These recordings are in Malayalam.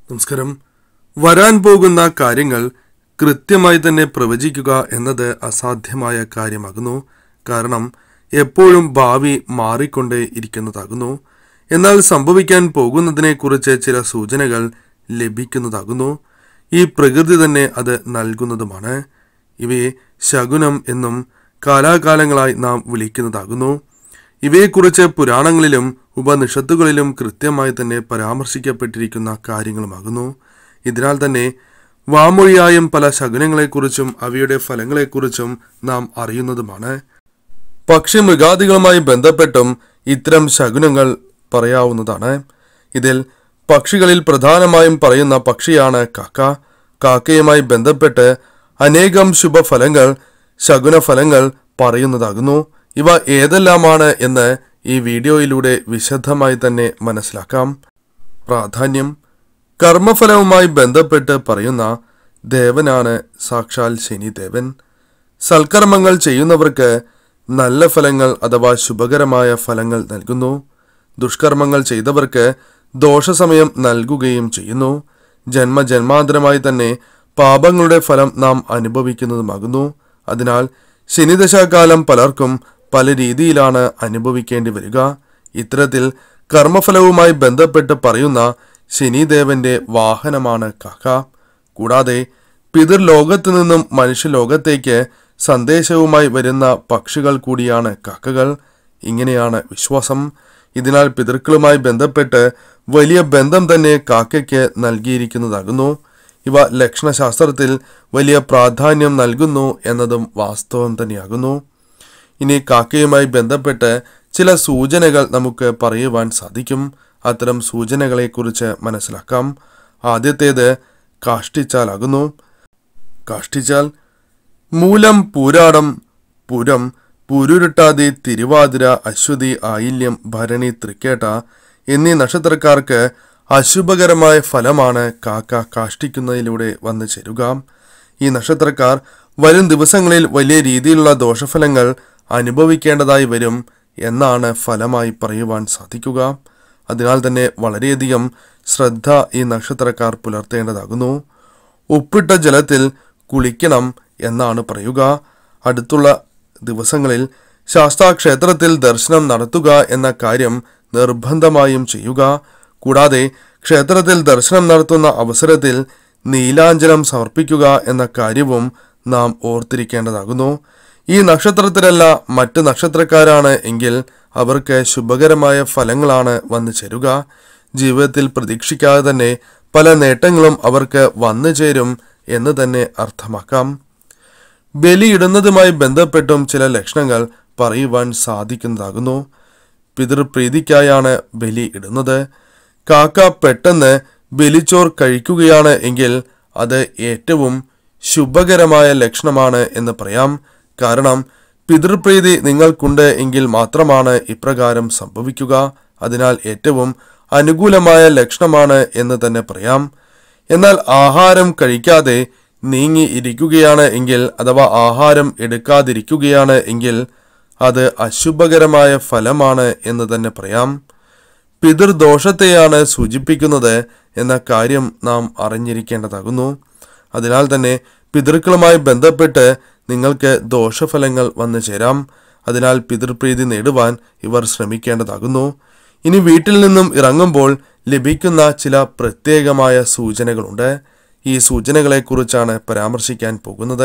നമസ്കാരം വരാൻ പോകുന്ന കാര്യങ്ങൾ കൃത്യമായി തന്നെ പ്രവചിക്കുക എന്നത് അസാധ്യമായ കാര്യമാകുന്നു കാരണം എപ്പോഴും ഭാവി മാറിക്കൊണ്ടേ ഇരിക്കുന്നതാകുന്നു എന്നാൽ സംഭവിക്കാൻ പോകുന്നതിനെക്കുറിച്ച് ചില സൂചനകൾ ലഭിക്കുന്നതാകുന്നു ഈ പ്രകൃതി തന്നെ അത് നൽകുന്നതുമാണ് ഇവയെ ശകുനം എന്നും കാലാകാലങ്ങളായി നാം വിളിക്കുന്നതാകുന്നു ഇവയെക്കുറിച്ച് പുരാണങ്ങളിലും ഉപനിഷത്തുകളിലും കൃത്യമായി തന്നെ പരാമർശിക്കപ്പെട്ടിരിക്കുന്ന കാര്യങ്ങളുമാകുന്നു ഇതിനാൽ തന്നെ വാമൊഴിയായും പല ശകുനങ്ങളെക്കുറിച്ചും അവയുടെ ഫലങ്ങളെക്കുറിച്ചും നാം അറിയുന്നതുമാണ് പക്ഷി മൃഗാദികളുമായി ബന്ധപ്പെട്ടും ഇത്തരം ശകുനങ്ങൾ പറയാവുന്നതാണ് ഇതിൽ പക്ഷികളിൽ പ്രധാനമായും പറയുന്ന പക്ഷിയാണ് കാക്ക കാക്കയുമായി ബന്ധപ്പെട്ട് അനേകം ശുഭഫലങ്ങൾ ശകുനഫലങ്ങൾ പറയുന്നതാകുന്നു ഇവ ഏതെല്ലാമാണ് എന്ന് ഈ വീഡിയോയിലൂടെ വിശദമായി തന്നെ മനസ്സിലാക്കാം പ്രാധാന്യം കർമ്മഫലവുമായി ബന്ധപ്പെട്ട് പറയുന്ന ദേവനാണ് സാക്ഷാൽ ശനിദേവൻ സൽക്കർമ്മങ്ങൾ ചെയ്യുന്നവർക്ക് നല്ല ഫലങ്ങൾ അഥവാ ശുഭകരമായ ഫലങ്ങൾ നൽകുന്നു ദുഷ്കർമ്മങ്ങൾ ചെയ്തവർക്ക് ദോഷസമയം നൽകുകയും ചെയ്യുന്നു ജന്മജന്മാന്തരമായി തന്നെ പാപങ്ങളുടെ ഫലം നാം അനുഭവിക്കുന്നതുമാകുന്നു അതിനാൽ ശനിദശാകാലം പലർക്കും പല രീതിയിലാണ് അനുഭവിക്കേണ്ടി വരിക ഇത്തരത്തിൽ കർമ്മഫലവുമായി ബന്ധപ്പെട്ട് പറയുന്ന ശനിദേവന്റെ വാഹനമാണ് കാക്ക കൂടാതെ പിതൃലോകത്തു നിന്നും മനുഷ്യലോകത്തേക്ക് സന്ദേശവുമായി വരുന്ന പക്ഷികൾ കൂടിയാണ് കാക്കകൾ ഇങ്ങനെയാണ് വിശ്വാസം ഇതിനാൽ പിതൃക്കളുമായി ബന്ധപ്പെട്ട് വലിയ ബന്ധം തന്നെ കാക്കയ്ക്ക് നൽകിയിരിക്കുന്നതാകുന്നു ഇവ ലക്ഷണശാസ്ത്രത്തിൽ വലിയ പ്രാധാന്യം നൽകുന്നു എന്നതും വാസ്തവം തന്നെയാകുന്നു ഇനി കാക്കയുമായി ബന്ധപ്പെട്ട് ചില സൂചനകൾ നമുക്ക് പറയുവാൻ സാധിക്കും അത്തരം സൂചനകളെക്കുറിച്ച് മനസ്സിലാക്കാം ആദ്യത്തേത് കാഷ്ടിച്ചാലാകുന്നു കാഷ്ടിച്ചാൽ മൂലം പൂരാടം പുരം പുരുരുട്ടാതി തിരുവാതിര അശ്വതി ആയില്യം ഭരണി തൃക്കേട്ട എന്നീ നക്ഷത്രക്കാർക്ക് അശുഭകരമായ ഫലമാണ് കാക്ക കാഷ്ടിക്കുന്നതിലൂടെ വന്നു ചേരുക ഈ നക്ഷത്രക്കാർ വരും ദിവസങ്ങളിൽ വലിയ രീതിയിലുള്ള ദോഷഫലങ്ങൾ അനുഭവിക്കേണ്ടതായി വരും എന്നാണ് ഫലമായി പറയുവാൻ സാധിക്കുക അതിനാൽ തന്നെ വളരെയധികം ശ്രദ്ധ ഈ നക്ഷത്രക്കാർ പുലർത്തേണ്ടതാകുന്നു ഉപ്പിട്ട ജലത്തിൽ കുളിക്കണം എന്നാണ് പറയുക അടുത്തുള്ള ദിവസങ്ങളിൽ ശാസ്താക്ഷേത്രത്തിൽ ദർശനം നടത്തുക എന്ന കാര്യം നിർബന്ധമായും ചെയ്യുക കൂടാതെ ക്ഷേത്രത്തിൽ ദർശനം നടത്തുന്ന അവസരത്തിൽ നീലാഞ്ജനം സമർപ്പിക്കുക എന്ന കാര്യവും നാം ഓർത്തിരിക്കേണ്ടതാകുന്നു ഈ നക്ഷത്രത്തിലല്ല മറ്റ് നക്ഷത്രക്കാരാണ് എങ്കിൽ അവർക്ക് ശുഭകരമായ ഫലങ്ങളാണ് വന്നു ചേരുക ജീവിതത്തിൽ പ്രതീക്ഷിക്കാതെ തന്നെ പല നേട്ടങ്ങളും അവർക്ക് വന്നു ചേരും എന്ന് തന്നെ അർത്ഥമാക്കാം ബലിയിടുന്നതുമായി ബന്ധപ്പെട്ടും ചില ലക്ഷണങ്ങൾ പറയുവാൻ സാധിക്കുന്നതാകുന്നു പിതൃപ്രീതിക്കായാണ് ബലി ഇടുന്നത് കാക്ക പെട്ടെന്ന് ബലിച്ചോർ കഴിക്കുകയാണ് എങ്കിൽ അത് ഏറ്റവും ശുഭകരമായ ലക്ഷണമാണ് എന്ന് പറയാം കാരണം പിതൃപ്രീതി നിങ്ങൾക്കുണ്ട് എങ്കിൽ മാത്രമാണ് ഇപ്രകാരം സംഭവിക്കുക അതിനാൽ ഏറ്റവും അനുകൂലമായ ലക്ഷണമാണ് എന്ന് തന്നെ പറയാം എന്നാൽ ആഹാരം കഴിക്കാതെ നീങ്ങി ഇരിക്കുകയാണ് എങ്കിൽ അഥവാ ആഹാരം എടുക്കാതിരിക്കുകയാണ് എങ്കിൽ അത് അശുഭകരമായ ഫലമാണ് എന്ന് തന്നെ പറയാം പിതൃദോഷത്തെയാണ് സൂചിപ്പിക്കുന്നത് എന്ന കാര്യം നാം അറിഞ്ഞിരിക്കേണ്ടതാകുന്നു അതിനാൽ തന്നെ പിതൃക്കളുമായി ബന്ധപ്പെട്ട് നിങ്ങൾക്ക് ദോഷഫലങ്ങൾ വന്നു ചേരാം അതിനാൽ പിതൃപ്രീതി നേടുവാൻ ഇവർ ശ്രമിക്കേണ്ടതാകുന്നു ഇനി വീട്ടിൽ നിന്നും ഇറങ്ങുമ്പോൾ ലഭിക്കുന്ന ചില പ്രത്യേകമായ സൂചനകളുണ്ട് ഈ സൂചനകളെക്കുറിച്ചാണ് പരാമർശിക്കാൻ പോകുന്നത്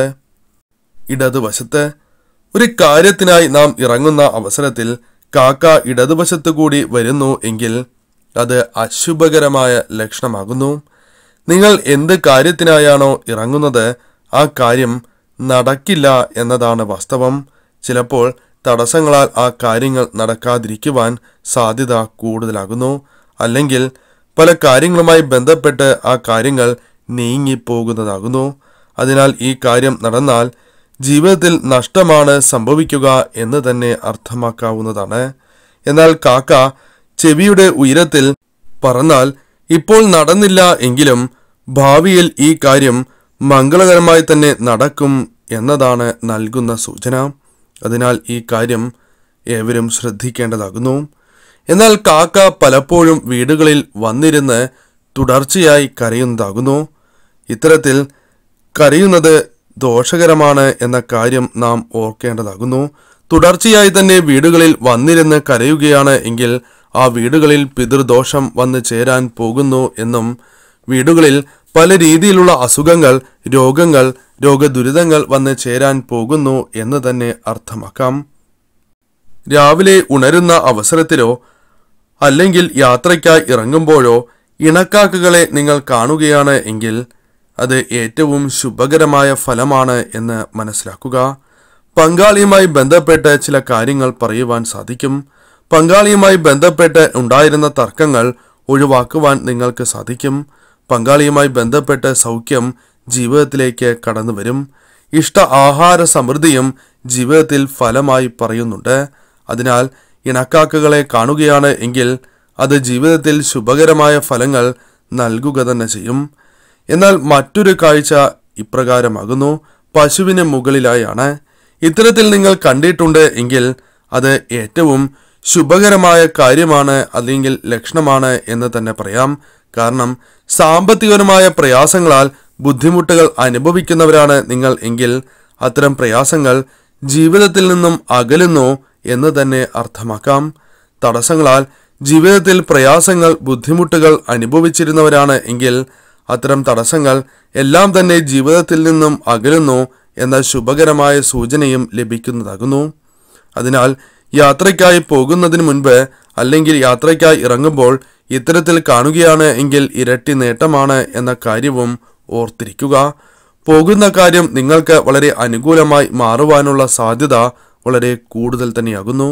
ഇടതുവശത്ത് ഒരു കാര്യത്തിനായി നാം ഇറങ്ങുന്ന അവസരത്തിൽ കാക്ക ഇടതുവശത്തു കൂടി വരുന്നു എങ്കിൽ അത് അശുഭകരമായ ലക്ഷണമാകുന്നു നിങ്ങൾ എന്ത് കാര്യത്തിനായാണോ ഇറങ്ങുന്നത് ആ കാര്യം നടക്കില്ല എന്നതാണ് വാസ്തവം ചിലപ്പോൾ തടസ്സങ്ങളാൽ ആ കാര്യങ്ങൾ നടക്കാതിരിക്കുവാൻ സാധ്യത കൂടുതലാകുന്നു അല്ലെങ്കിൽ പല കാര്യങ്ങളുമായി ബന്ധപ്പെട്ട് ആ കാര്യങ്ങൾ നീങ്ങിപ്പോകുന്നതാകുന്നു അതിനാൽ ഈ കാര്യം നടന്നാൽ ജീവിതത്തിൽ നഷ്ടമാണ് സംഭവിക്കുക എന്ന് തന്നെ അർത്ഥമാക്കാവുന്നതാണ് എന്നാൽ കാക്ക ചെവിയുടെ ഉയരത്തിൽ പറന്നാൽ ഇപ്പോൾ നടന്നില്ല എങ്കിലും ഭാവിയിൽ ഈ കാര്യം മംഗളകരമായി തന്നെ നടക്കും എന്നതാണ് നൽകുന്ന സൂചന അതിനാൽ ഈ കാര്യം ഏവരും ശ്രദ്ധിക്കേണ്ടതാകുന്നു എന്നാൽ കാക്ക പലപ്പോഴും വീടുകളിൽ വന്നിരുന്ന് തുടർച്ചയായി കരയുന്നതാകുന്നു ഇത്തരത്തിൽ കരയുന്നത് ദോഷകരമാണ് എന്ന കാര്യം നാം ഓർക്കേണ്ടതാകുന്നു തുടർച്ചയായി തന്നെ വീടുകളിൽ വന്നിരുന്ന് കരയുകയാണ് എങ്കിൽ ആ വീടുകളിൽ പിതൃദോഷം വന്നു ചേരാൻ പോകുന്നു എന്നും വീടുകളിൽ പല രീതിയിലുള്ള അസുഖങ്ങൾ രോഗങ്ങൾ രോഗദുരിതങ്ങൾ വന്ന് ചേരാൻ പോകുന്നു എന്ന് തന്നെ അർത്ഥമാക്കാം രാവിലെ ഉണരുന്ന അവസരത്തിലോ അല്ലെങ്കിൽ യാത്രയ്ക്കായി ഇറങ്ങുമ്പോഴോ ഇണക്കാക്കുകളെ നിങ്ങൾ കാണുകയാണ് എങ്കിൽ അത് ഏറ്റവും ശുഭകരമായ ഫലമാണ് എന്ന് മനസ്സിലാക്കുക പങ്കാളിയുമായി ബന്ധപ്പെട്ട് ചില കാര്യങ്ങൾ പറയുവാൻ സാധിക്കും പങ്കാളിയുമായി ബന്ധപ്പെട്ട് ഉണ്ടായിരുന്ന തർക്കങ്ങൾ ഒഴിവാക്കുവാൻ നിങ്ങൾക്ക് സാധിക്കും പങ്കാളിയുമായി ബന്ധപ്പെട്ട് സൗഖ്യം ജീവിതത്തിലേക്ക് കടന്നു വരും ഇഷ്ട ആഹാര സമൃദ്ധിയും ജീവിതത്തിൽ ഫലമായി പറയുന്നുണ്ട് അതിനാൽ ഇണക്കാക്കുകളെ കാണുകയാണ് എങ്കിൽ അത് ജീവിതത്തിൽ ശുഭകരമായ ഫലങ്ങൾ നൽകുക തന്നെ ചെയ്യും എന്നാൽ മറ്റൊരു കാഴ്ച ഇപ്രകാരമാകുന്നു പശുവിന് മുകളിലായാണ് ഇത്തരത്തിൽ നിങ്ങൾ കണ്ടിട്ടുണ്ട് എങ്കിൽ അത് ഏറ്റവും ശുഭകരമായ കാര്യമാണ് അല്ലെങ്കിൽ ലക്ഷണമാണ് എന്ന് തന്നെ പറയാം കാരണം സാമ്പത്തികപരമായ പ്രയാസങ്ങളാൽ ബുദ്ധിമുട്ടുകൾ അനുഭവിക്കുന്നവരാണ് നിങ്ങൾ എങ്കിൽ അത്തരം പ്രയാസങ്ങൾ ജീവിതത്തിൽ നിന്നും അകലുന്നു എന്ന് തന്നെ അർത്ഥമാക്കാം തടസ്സങ്ങളാൽ ജീവിതത്തിൽ പ്രയാസങ്ങൾ ബുദ്ധിമുട്ടുകൾ അനുഭവിച്ചിരുന്നവരാണ് എങ്കിൽ അത്തരം തടസ്സങ്ങൾ എല്ലാം തന്നെ ജീവിതത്തിൽ നിന്നും അകലുന്നു എന്ന ശുഭകരമായ സൂചനയും ലഭിക്കുന്നതാകുന്നു അതിനാൽ യാത്രയ്ക്കായി പോകുന്നതിന് മുൻപ് അല്ലെങ്കിൽ യാത്രയ്ക്കായി ഇറങ്ങുമ്പോൾ ഇത്തരത്തിൽ കാണുകയാണ് എങ്കിൽ ഇരട്ടി നേട്ടമാണ് എന്ന കാര്യവും ഓർത്തിരിക്കുക പോകുന്ന കാര്യം നിങ്ങൾക്ക് വളരെ അനുകൂലമായി മാറുവാനുള്ള സാധ്യത വളരെ കൂടുതൽ തന്നെയാകുന്നു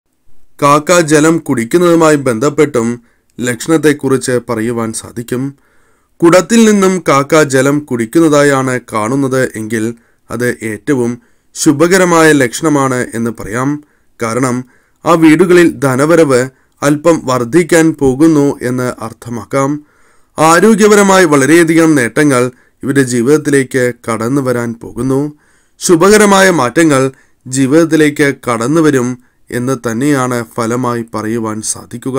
കാക്ക ജലം കുടിക്കുന്നതുമായി ബന്ധപ്പെട്ടും ലക്ഷണത്തെക്കുറിച്ച് പറയുവാൻ സാധിക്കും കുടത്തിൽ നിന്നും കാക്ക ജലം കുടിക്കുന്നതായാണ് കാണുന്നത് എങ്കിൽ അത് ഏറ്റവും ശുഭകരമായ ലക്ഷണമാണ് എന്ന് പറയാം കാരണം ആ വീടുകളിൽ ധനവരവ് അല്പം വർദ്ധിക്കാൻ പോകുന്നു എന്ന് അർത്ഥമാക്കാം ആരോഗ്യപരമായി വളരെയധികം നേട്ടങ്ങൾ ഇവരുടെ ജീവിതത്തിലേക്ക് കടന്നു വരാൻ പോകുന്നു ശുഭകരമായ മാറ്റങ്ങൾ ജീവിതത്തിലേക്ക് കടന്നു വരും എന്ന് തന്നെയാണ് ഫലമായി പറയുവാൻ സാധിക്കുക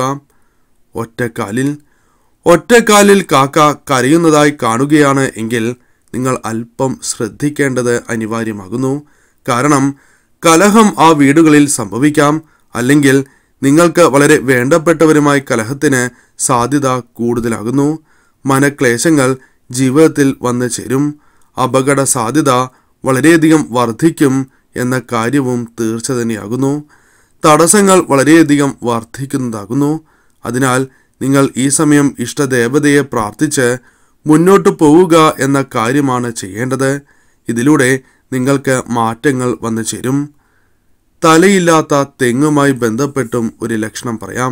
ഒറ്റക്കാലിൽ ഒറ്റക്കാലിൽ കാക്ക കരയുന്നതായി കാണുകയാണ് എങ്കിൽ നിങ്ങൾ അല്പം ശ്രദ്ധിക്കേണ്ടത് അനിവാര്യമാകുന്നു കാരണം കലഹം ആ വീടുകളിൽ സംഭവിക്കാം അല്ലെങ്കിൽ നിങ്ങൾക്ക് വളരെ വേണ്ടപ്പെട്ടവരുമായി കലഹത്തിന് സാധ്യത കൂടുതലാകുന്നു മനക്ലേശങ്ങൾ ജീവിതത്തിൽ വന്നു ചേരും അപകട സാധ്യത വളരെയധികം വർദ്ധിക്കും എന്ന കാര്യവും തീർച്ച തന്നെയാകുന്നു തടസ്സങ്ങൾ വളരെയധികം വർദ്ധിക്കുന്നതാകുന്നു അതിനാൽ നിങ്ങൾ ഈ സമയം ഇഷ്ടദേവതയെ പ്രാർത്ഥിച്ച് മുന്നോട്ട് പോവുക എന്ന കാര്യമാണ് ചെയ്യേണ്ടത് ഇതിലൂടെ നിങ്ങൾക്ക് മാറ്റങ്ങൾ വന്നു ചേരും തലയില്ലാത്ത തെങ്ങുമായി ബന്ധപ്പെട്ടും ഒരു ലക്ഷണം പറയാം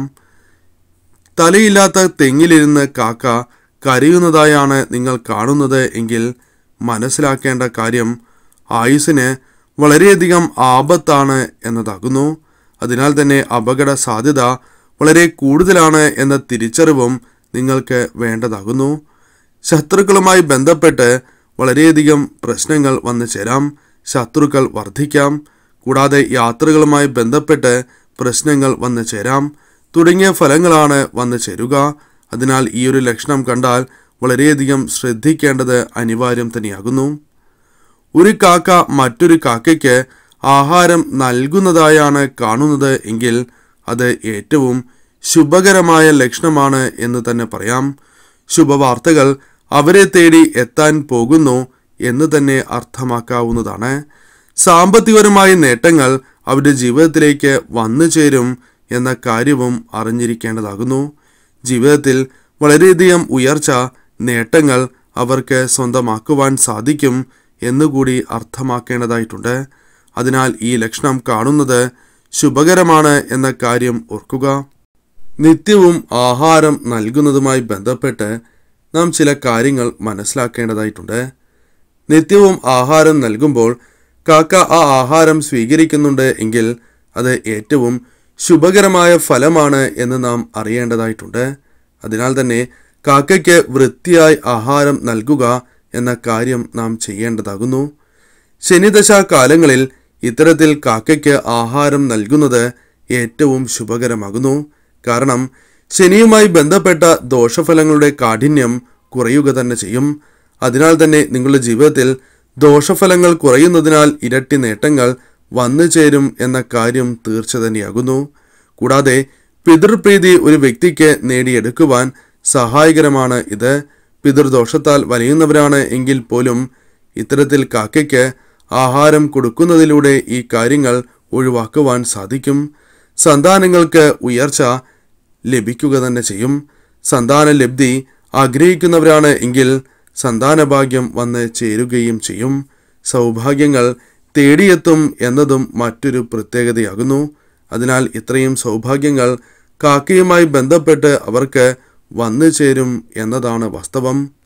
തലയില്ലാത്ത തെങ്ങിലിരുന്ന് കാക്ക കരയുന്നതായാണ് നിങ്ങൾ കാണുന്നത് എങ്കിൽ മനസ്സിലാക്കേണ്ട കാര്യം ആയുസ്സിന് വളരെയധികം ആപത്താണ് എന്നതാകുന്നു അതിനാൽ തന്നെ അപകട സാധ്യത വളരെ കൂടുതലാണ് എന്ന തിരിച്ചറിവും നിങ്ങൾക്ക് വേണ്ടതാകുന്നു ശത്രുക്കളുമായി ബന്ധപ്പെട്ട് വളരെയധികം പ്രശ്നങ്ങൾ വന്നു ചേരാം ശത്രുക്കൾ വർദ്ധിക്കാം കൂടാതെ യാത്രകളുമായി ബന്ധപ്പെട്ട് പ്രശ്നങ്ങൾ വന്നു ചേരാം തുടങ്ങിയ ഫലങ്ങളാണ് വന്നു ചേരുക അതിനാൽ ഈ ഒരു ലക്ഷണം കണ്ടാൽ വളരെയധികം ശ്രദ്ധിക്കേണ്ടത് അനിവാര്യം തന്നെയാകുന്നു ഒരു കാക്ക മറ്റൊരു കാക്കയ്ക്ക് ആഹാരം നൽകുന്നതായാണ് കാണുന്നത് എങ്കിൽ അത് ഏറ്റവും ശുഭകരമായ ലക്ഷണമാണ് എന്ന് തന്നെ പറയാം ശുഭവാർത്തകൾ അവരെ തേടി എത്താൻ പോകുന്നു എന്ന് തന്നെ അർത്ഥമാക്കാവുന്നതാണ് സാമ്പത്തികപരമായ നേട്ടങ്ങൾ അവരുടെ ജീവിതത്തിലേക്ക് വന്നു ചേരും എന്ന കാര്യവും അറിഞ്ഞിരിക്കേണ്ടതാകുന്നു ജീവിതത്തിൽ വളരെയധികം ഉയർച്ച നേട്ടങ്ങൾ അവർക്ക് സ്വന്തമാക്കുവാൻ സാധിക്കും എന്നുകൂടി അർത്ഥമാക്കേണ്ടതായിട്ടുണ്ട് അതിനാൽ ഈ ലക്ഷണം കാണുന്നത് ശുഭകരമാണ് എന്ന കാര്യം ഓർക്കുക നിത്യവും ആഹാരം നൽകുന്നതുമായി ബന്ധപ്പെട്ട് നാം ചില കാര്യങ്ങൾ മനസ്സിലാക്കേണ്ടതായിട്ടുണ്ട് നിത്യവും ആഹാരം നൽകുമ്പോൾ കാക്ക ആ ആഹാരം സ്വീകരിക്കുന്നുണ്ട് എങ്കിൽ അത് ഏറ്റവും ശുഭകരമായ ഫലമാണ് എന്ന് നാം അറിയേണ്ടതായിട്ടുണ്ട് അതിനാൽ തന്നെ കാക്കയ്ക്ക് വൃത്തിയായി ആഹാരം നൽകുക എന്ന കാര്യം നാം ചെയ്യേണ്ടതാകുന്നു ശനിദശ കാലങ്ങളിൽ ഇത്തരത്തിൽ കാക്കയ്ക്ക് ആഹാരം നൽകുന്നത് ഏറ്റവും ശുഭകരമാകുന്നു കാരണം ശനിയുമായി ബന്ധപ്പെട്ട ദോഷഫലങ്ങളുടെ കാഠിന്യം കുറയുക തന്നെ ചെയ്യും അതിനാൽ തന്നെ നിങ്ങളുടെ ജീവിതത്തിൽ ദോഷഫലങ്ങൾ കുറയുന്നതിനാൽ ഇരട്ടി നേട്ടങ്ങൾ വന്നു ചേരും എന്ന കാര്യം തീർച്ച തന്നെയാകുന്നു കൂടാതെ പിതൃപ്രീതി ഒരു വ്യക്തിക്ക് നേടിയെടുക്കുവാൻ സഹായകരമാണ് ഇത് പിതൃദോഷത്താൽ വലയുന്നവരാണ് എങ്കിൽ പോലും ഇത്തരത്തിൽ കാക്കയ്ക്ക് ആഹാരം കൊടുക്കുന്നതിലൂടെ ഈ കാര്യങ്ങൾ ഒഴിവാക്കുവാൻ സാധിക്കും സന്താനങ്ങൾക്ക് ഉയർച്ച ലഭിക്കുക തന്നെ ചെയ്യും സന്താന ലബ്ധി ആഗ്രഹിക്കുന്നവരാണ് എങ്കിൽ സന്താനഭാഗ്യം വന്ന് ചേരുകയും ചെയ്യും സൗഭാഗ്യങ്ങൾ തേടിയെത്തും എന്നതും മറ്റൊരു പ്രത്യേകതയാകുന്നു അതിനാൽ ഇത്രയും സൗഭാഗ്യങ്ങൾ കാക്കയുമായി ബന്ധപ്പെട്ട് അവർക്ക് വന്നു ചേരും എന്നതാണ് വാസ്തവം